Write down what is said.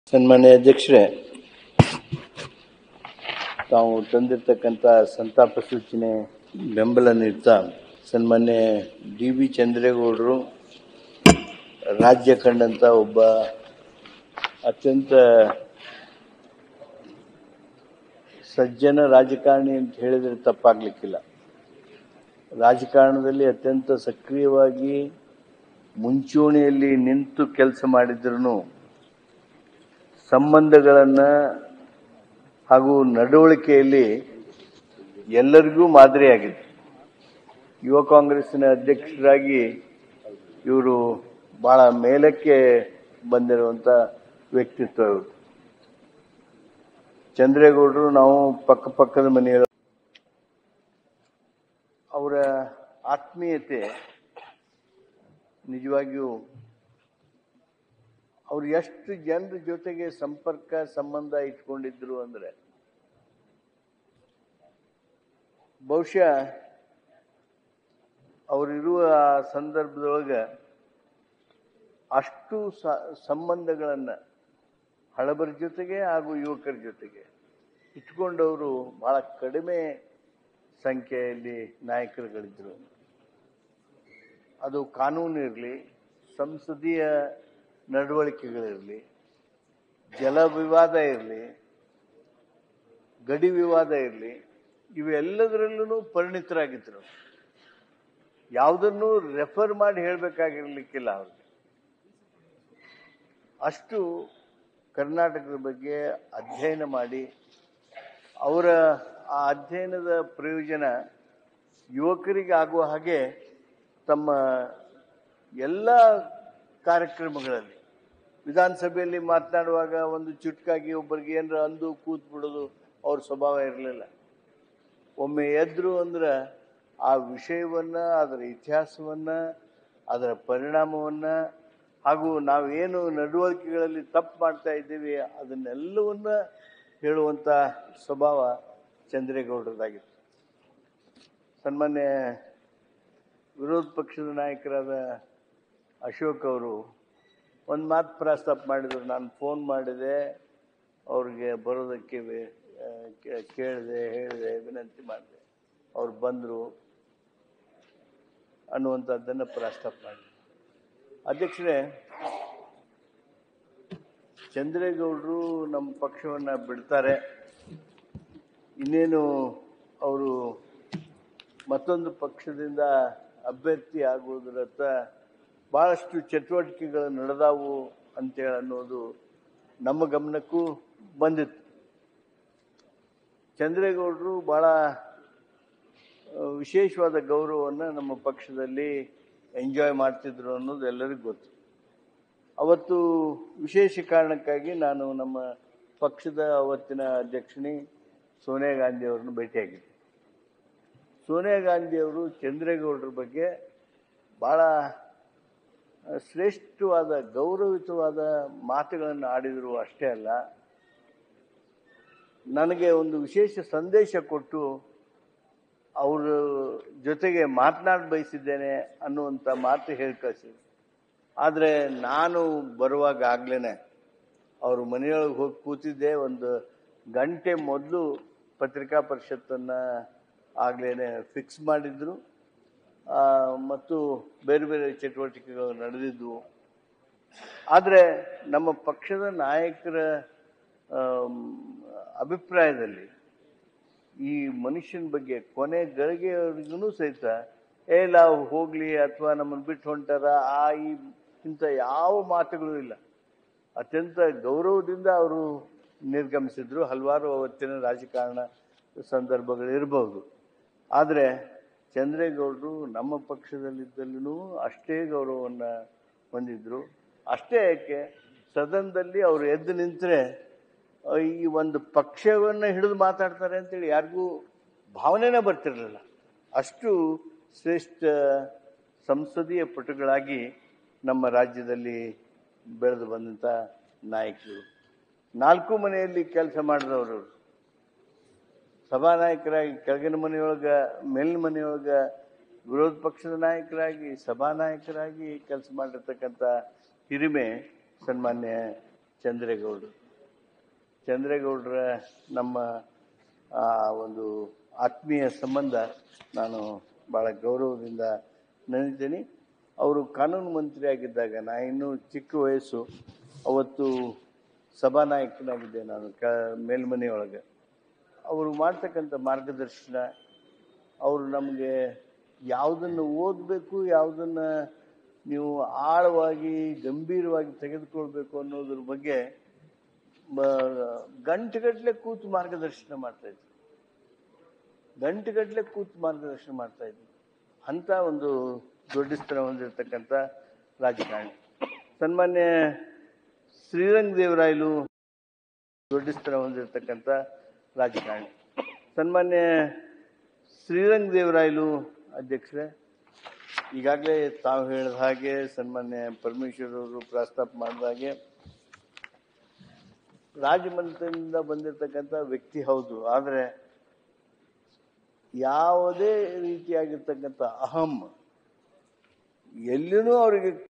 ಸನ್ಮಾನ್ಯ ಅಧ್ಯಕ್ಷರೇ ತಾವು ತಂದಿರ್ತಕ್ಕಂಥ ಸಂತಾಪ ಸೂಚನೆ ಬೆಂಬಲ ನೀಡ್ತಾ ಸನ್ಮಾನ್ಯ ಡಿ ವಿ ಚಂದ್ರೇಗೌಡರು ರಾಜ್ಯ ಕಂಡಂಥ ಒಬ್ಬ ಅತ್ಯಂತ ಸಜ್ಜನ ರಾಜಕಾರಣಿ ಅಂತ ಹೇಳಿದರೆ ತಪ್ಪಾಗ್ಲಿಕ್ಕಿಲ್ಲ ರಾಜಕಾರಣದಲ್ಲಿ ಅತ್ಯಂತ ಸಕ್ರಿಯವಾಗಿ ಮುಂಚೂಣಿಯಲ್ಲಿ ನಿಂತು ಕೆಲಸ ಮಾಡಿದ್ರು ಸಂಬಂಧಗಳನ್ನು ಹಾಗೂ ನಡವಳಿಕೆಯಲ್ಲಿ ಎಲ್ಲರಿಗೂ ಮಾದರಿಯಾಗಿದೆ ಯುವ ಕಾಂಗ್ರೆಸ್ಸಿನ ಅಧ್ಯಕ್ಷರಾಗಿ ಇವರು ಬಹಳ ಮೇಲಕ್ಕೆ ಬಂದಿರುವಂಥ ವ್ಯಕ್ತಿತ್ವ ಇವರು ಚಂದ್ರೇಗೌಡರು ನಾವು ಪಕ್ಕ ಪಕ್ಕದ ಮನೆಯ ಅವರ ಆತ್ಮೀಯತೆ ನಿಜವಾಗಿಯೂ ಅವ್ರು ಎಷ್ಟು ಜನರ ಜೊತೆಗೆ ಸಂಪರ್ಕ ಸಂಬಂಧ ಇಟ್ಕೊಂಡಿದ್ರು ಅಂದ್ರೆ ಬಹುಶಃ ಅವರಿರುವ ಆ ಸಂದರ್ಭದೊಳಗೆ ಅಷ್ಟು ಸ- ಸಂಬಂಧಗಳನ್ನ ಹಳಬರ ಜೊತೆಗೆ ಹಾಗೂ ಯುವಕರ ಜೊತೆಗೆ ಇಟ್ಕೊಂಡವರು ಬಹಳ ಕಡಿಮೆ ಸಂಖ್ಯೆಯಲ್ಲಿ ನಾಯಕರುಗಳಿದ್ರು ಅದು ಕಾನೂನು ಇರಲಿ ಸಂಸದೀಯ ನಡವಳಿಕೆಗಳಿರಲಿ ಜಲ ವಿವಾದ ಇರಲಿ ಗಡಿ ವಿವಾದ ಇರಲಿ ಇವೆಲ್ಲದರಲ್ಲೂ ಪರಿಣಿತರಾಗಿದ್ದರು ಯಾವುದನ್ನು ರೆಫರ್ ಮಾಡಿ ಹೇಳಬೇಕಾಗಿರ್ಲಿಕ್ಕಿಲ್ಲ ಅವ್ರಿಗೆ ಅಷ್ಟು ಕರ್ನಾಟಕದ ಬಗ್ಗೆ ಅಧ್ಯಯನ ಮಾಡಿ ಅವರ ಆ ಅಧ್ಯಯನದ ಪ್ರಯೋಜನ ಯುವಕರಿಗೆ ಆಗುವ ಹಾಗೆ ತಮ್ಮ ಎಲ್ಲ ಕಾರ್ಯಕ್ರಮಗಳಲ್ಲಿ ವಿಧಾನಸಭೆಯಲ್ಲಿ ಮಾತನಾಡುವಾಗ ಒಂದು ಚುಟ್ಕಾಗಿ ಒಬ್ಬರಿಗೆ ಏನಾರ ಅಂದು ಕೂತ್ ಬಿಡೋದು ಅವ್ರ ಸ್ವಭಾವ ಇರಲಿಲ್ಲ ಒಮ್ಮೆ ಎದ್ರು ಅಂದ್ರೆ ಆ ವಿಷಯವನ್ನ ಅದರ ಇತಿಹಾಸವನ್ನ ಅದರ ಪರಿಣಾಮವನ್ನ ಹಾಗೂ ನಾವೇನು ನಡವಳಿಕೆಗಳಲ್ಲಿ ತಪ್ಪು ಮಾಡ್ತಾ ಇದ್ದೀವಿ ಅದನ್ನೆಲ್ಲವನ್ನ ಹೇಳುವಂಥ ಸ್ವಭಾವ ಚಂದ್ರೇಗೌಡರದಾಗಿತ್ತು ಸನ್ಮಾನ್ಯ ವಿರೋಧ ಪಕ್ಷದ ನಾಯಕರಾದ ಅಶೋಕ್ ಅವರು ಒಂದು ಮಾತು ಪ್ರಸ್ತಾಪ ಮಾಡಿದರು ನಾನು ಫೋನ್ ಮಾಡಿದೆ ಅವ್ರಿಗೆ ಬರೋದಕ್ಕೆ ವೆ- ಆ, ಕೇ- ಕೇಳಿದೆ ಹೇಳಿದೆ ವಿನಂತಿ ಮಾಡಿದೆ ಅವ್ರು ಬಂದರು ಅನ್ನುವಂಥದ್ದನ್ನು ಪ್ರಸ್ತಾಪ ಮಾಡಿದೆ ಅಧ್ಯಕ್ಷರೇ ಚಂದ್ರೇಗೌಡರು ನಮ್ಮ ಪಕ್ಷವನ್ನು ಬಿಡ್ತಾರೆ ಇನ್ನೇನು ಅವರು ಮತ್ತೊಂದು ಪಕ್ಷದಿಂದ ಅಭ್ಯರ್ಥಿ ಆಗುವುದರತ್ತ ಬಹಳಷ್ಟು ಚಟುವಟಿಕೆಗಳು ನಡೆದಾವು ಅಂತೇಳಿ ಅನ್ನೋದು ನಮ್ಮ ಗಮನಕ್ಕೂ ಬಂದಿತ್ತು ಚಂದ್ರೇಗೌಡರು ಬಹಳ ಆ, ವಿಶೇಷವಾದ ಗೌರವವನ್ನು ನಮ್ಮ ಪಕ್ಷದಲ್ಲಿ ಎಂಜಾಯ್ ಮಾಡ್ತಿದ್ರು ಅನ್ನೋದು ಎಲ್ಲರಿಗೂ ಗೊತ್ತು ಅವತ್ತು ವಿಶೇಷ ಕಾರಣಕ್ಕಾಗಿ ನಾನು ನಮ್ಮ ಪಕ್ಷದ ಅವತ್ತಿನ ಅಧ್ಯಕ್ಷಿಣಿ ಸೋನಿಯಾ ಗಾಂಧಿ ಅವರನ್ನು ಭೇಟಿಯಾಗಿದ್ದೆ ಸೋನಿಯಾ ಗಾಂಧಿ ಅವರು ಚಂದ್ರೇಗೌಡರ ಬಗ್ಗೆ ಬಹಳ ಆ, ಶ್ರೇಷ್ಠವಾದ ಗೌರವಿತವಾದ ಮಾತುಗಳನ್ನು ಆಡಿದರು ಅಷ್ಟೇ ಅಲ್ಲ ನನಗೆ ಒಂದು ವಿಶೇಷ ಸಂದೇಶ ಕೊಟ್ಟು ಅವರ ಜೊತೆಗೆ ಮಾತನಾಡ ಬಯಸಿದ್ದೇನೆ ಅನ್ನುವಂಥ ಮಾತು ಹೇಳಿ ಕಳಿಸಿದ್ರು ಆದರೆ ನಾನು ಬರುವಾಗ ಆಗ್ಲೇ ಅವ್ರ ಮನೆಯೊಳಗೆ ಹೋಗಿ ಕೂತಿದ್ದೆ ಒಂದು ಗಂಟೆ ಮೊದಲು ಪತ್ರಿಕಾ ಪರಿಷತ್ತನ್ನು ಆಗ್ಲೇ ಫಿಕ್ಸ್ ಮಾಡಿದ್ರು ಆ, ಮತ್ತು ಬೇರೆ ಬೇರೆ ಚಟುವಟಿಕೆಗಳು ನಡೆದಿದ್ವು ಆದರೆ ನಮ್ಮ ಪಕ್ಷದ ನಾಯಕರ ಆಮ್, ಅಭಿಪ್ರಾಯದಲ್ಲಿ ಈ ಮನುಷ್ಯನ ಬಗ್ಗೆ ಕೊನೆ ಗಳಿಗೆವರೆಗೂ ಸಹಿತ ಏ ನಾವು ಹೋಗ್ಲಿ ಅಥವಾ ನಮ್ಮನ್ನು ಬಿಟ್ಟು ಹೊಂಟಾರ ಆ ಈ ಇಂಥ ಯಾವ ಮಾತುಗಳು ಇಲ್ಲ ಅತ್ಯಂತ ಗೌರವದಿಂದ ಅವರು ನಿರ್ಗಮಿಸಿದ್ರು ಹಲವಾರು ಅವತ್ತಿನ ರಾಜಕಾರಣ ಸಂದರ್ಭಗಳು ಇರಬಹುದು ಆದರೆ ಚಂದ್ರೇಗೌಡರು ನಮ್ಮ ಪಕ್ಷದಲ್ಲಿದ್ದಲ್ಲೂ ಅಷ್ಟೇ ಗೌರವವನ್ನು ಹೊಂದಿದ್ರು ಅಷ್ಟೇ ಯಾಕೆ ಸದನದಲ್ಲಿ ಅವರು ಎದ್ದು ನಿಂತರೆ ಈ ಒಂದು ಪಕ್ಷವನ್ನು ಹಿಡಿದು ಮಾತಾಡ್ತಾರೆ ಅಂತೇಳಿ ಯಾರಿಗೂ ಭಾವನೆನೇ ಬರ್ತಿರಲಿಲ್ಲ ಅಷ್ಟು ಶ್ರೇಷ್ಠ ಸಂಸದೀಯ ಪಟುಗಳಾಗಿ ನಮ್ಮ ರಾಜ್ಯದಲ್ಲಿ ಬೆಳೆದು ಬಂದಂಥ ನಾಯಕರು ನಾಲ್ಕು ಮನೆಯಲ್ಲಿ ಕೆಲಸ ಮಾಡಿದವರು ಸಭಾನಾಯಕರಾಗಿ ಕೆಳಗಿನ ಮನೆಯೊಳಗ ಮೇಲಿನ ಮನೆಯೊಳಗ ವಿರೋಧ ಪಕ್ಷದ ನಾಯಕರಾಗಿ ಸಭಾನಾಯಕರಾಗಿ ಕೆಲಸ ಮಾಡಿರ್ತಕ್ಕಂಥ ಹಿರಿಮೆ ಸನ್ಮಾನ್ಯ ಚಂದ್ರೇಗೌಡರು ಚಂದ್ರೇಗೌಡರ ನಮ್ಮ ಆ ಒಂದು ಆತ್ಮೀಯ ಸಂಬಂಧ ನಾನು ಭಾಳ ಗೌರವದಿಂದ ನೆನೆತೀನಿ ಅವರು ಕಾನೂನು ಮಂತ್ರಿ ಆಗಿದ್ದಾಗ ನಾ ಇನ್ನೂ ಚಿಕ್ಕ ವಯಸ್ಸು ಅವತ್ತು ಸಭಾನಾಯಕನಾಗಿದ್ದೆ ನಾನು ಕ ಮೇಲ್ಮನೆಯೊಳಗೆ ಅವರು ಮಾಡ್ತಕ್ಕಂಥ ಮಾರ್ಗದರ್ಶನ ಅವರು ನಮಗೆ ಯಾವುದನ್ನು ಓದಬೇಕು ಯಾವುದನ್ನು ನೀವು ಆಳವಾಗಿ ಗಂಭೀರವಾಗಿ ತೆಗೆದುಕೊಳ್ಬೇಕು ಅನ್ನೋದ್ರ ಬಗ್ಗೆ ಗಂಟೆಗಟ್ಟಲೆ ಕೂತು ಮಾರ್ಗದರ್ಶನ ಮಾಡ್ತಾ ಇದ್ರು ಗಂಟೆಗಟ್ಟಲೆ ಕೂತು ಮಾರ್ಗದರ್ಶನ ಮಾಡ್ತಾ ಇದ್ರು ಅಂತ ಒಂದು ದೊಡ್ಡ ಸ್ಥಳ ಹೊಂದಿರತಕ್ಕಂಥ ರಾಜಕಾರಣಿ ಸನ್ಮಾನ್ಯ ಶ್ರೀರಂಗ ದೇವರಾಯಲು ದೊಡ್ಡ ಸ್ಥಳ ಹೊಂದಿರತಕ್ಕಂಥ ರಾಜಕಾರಣಿ ಸನ್ಮಾನ್ಯ ಶ್ರೀರಂಗ ದೇವರಾಯಲು ಅಧ್ಯಕ್ಷರೇ ಈಗಾಗಲೇ ತಾವು ಹೇಳಿದ ಹಾಗೆ ಸನ್ಮಾನ್ಯ ಪರಮೇಶ್ವರ್ ಅವರು ಪ್ರಸ್ತಾಪ ಮಾಡಿದ ಹಾಗೆ ರಾಜಮನೆತನದಿಂದ ಬಂದಿರತಕ್ಕಂಥ ವ್ಯಕ್ತಿ ಹೌದು ಆದರೆ ಯಾವುದೇ ರೀತಿಯಾಗಿರ್ತಕ್ಕಂಥ ಅಹಂ ಎಲ್ಲಿನೂ ಅವರಿಗೆ